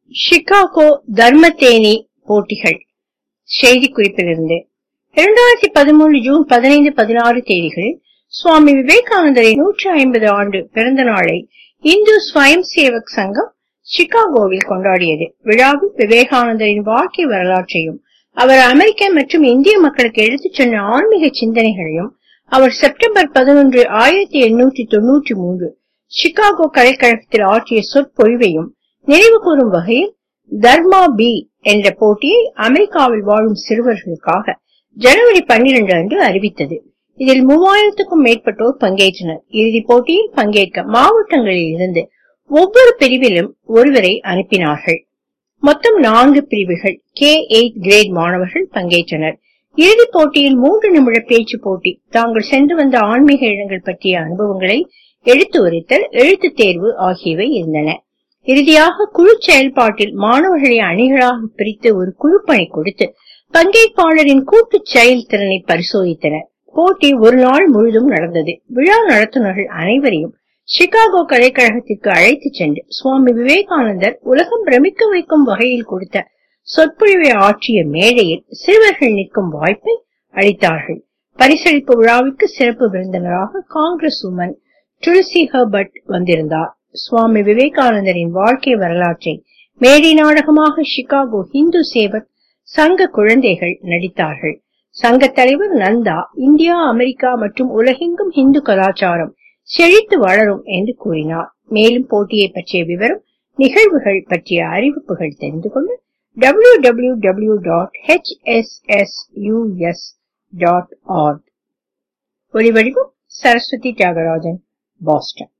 Chicago தர்மதேனி போட்டிகள் செய்திக்குறிப்பிலிருந்து இரண்டாயிரத்தி பதிமூணு ஜூன் பதினைந்து பதினாறு தேதிகளில் சுவாமி விவேகானந்தரின் நூற்றி ஐம்பது ஆண்டு பிறந்த நாளை இந்து ஸ்வயம் சேவக் சங்கம் சிகாகோவில் கொண்டாடியது விழாவில் விவேகானந்தரின் வாழ்க்கை வரலாற்றையும் அவர் அமெரிக்க மற்றும் இந்திய மக்களுக்கு எடுத்துச் சொன்ன ஆன்மீக சிந்தனைகளையும் அவர் செப்டம்பர் பதினொன்று ஆயிரத்தி எண்ணூற்றி தொன்னூற்றி மூன்று சிகாகோ கலைக்கழகத்தில் ஆற்றிய சொற்பொழிவையும் நினைவு கூறும் வகையில் தர்மா பி என்ற போட்டியை அமெரிக்காவில் வாழும் சிறுவர்களுக்காக ஜனவரி பன்னிரண்டு அன்று அறிவித்தது இதில் மூவாயிரத்துக்கும் மேற்பட்டோர் பங்கேற்றனர் இறுதிப் போட்டியில் பங்கேற்க மாவட்டங்களில் இருந்து ஒவ்வொரு பிரிவிலும் ஒருவரை அனுப்பினார்கள் மொத்தம் நான்கு பிரிவுகள் கே எயிட் கிரேட் மாணவர்கள் பங்கேற்றனர் இறுதிப் போட்டியில் மூன்று நிமிட பேச்சு போட்டி தாங்கள் சென்று வந்த ஆன்மீக இடங்கள் பற்றிய அனுபவங்களை எடுத்து உரைத்தல் எழுத்துத் தேர்வு ஆகியவை இருந்தன இறுதியாக குழு செயல்பாட்டில் மாணவர்களை அணிகளாக பிரித்து ஒரு குழுப்பணி கொடுத்து பங்கேற்பாளரின் கூட்டு செயல்திறனை பரிசோதித்தனர் போட்டி ஒரு நாள் முழுதும் நடந்தது விழா நடத்துனர்கள் அனைவரையும் சிகாகோ கலைக்கழகத்திற்கு அழைத்துச் சென்று சுவாமி விவேகானந்தர் உலகம் பிரமிக்க வைக்கும் வகையில் கொடுத்த சொற்பொழிவை ஆற்றிய மேடையில் சிறுவர்கள் நிற்கும் வாய்ப்பை அளித்தார்கள் பரிசளிப்பு விழாவிற்கு சிறப்பு விருந்தினராக காங்கிரஸ் உமன் துளசி ஹர்பர்ட் வந்திருந்தார் சுவாமி விவேகானந்தரின் வாழ்க்கை வரலாற்றை மேடை நாடகமாக சிகாகோ ஹிந்து சேவக் சங்க குழந்தைகள் நடித்தார்கள் சங்க தலைவர் நந்தா இந்தியா அமெரிக்கா மற்றும் உலகெங்கும் இந்து கலாச்சாரம் செழித்து வளரும் என்று கூறினார் மேலும் போட்டியை பற்றிய விவரம் நிகழ்வுகள் பற்றிய அறிவிப்புகள் தெரிந்து கொள்ள W W W dot H S S U S dot org ஒலிவடிவம் சரஸ்வதி தியாகராஜன் பாஸ்டன்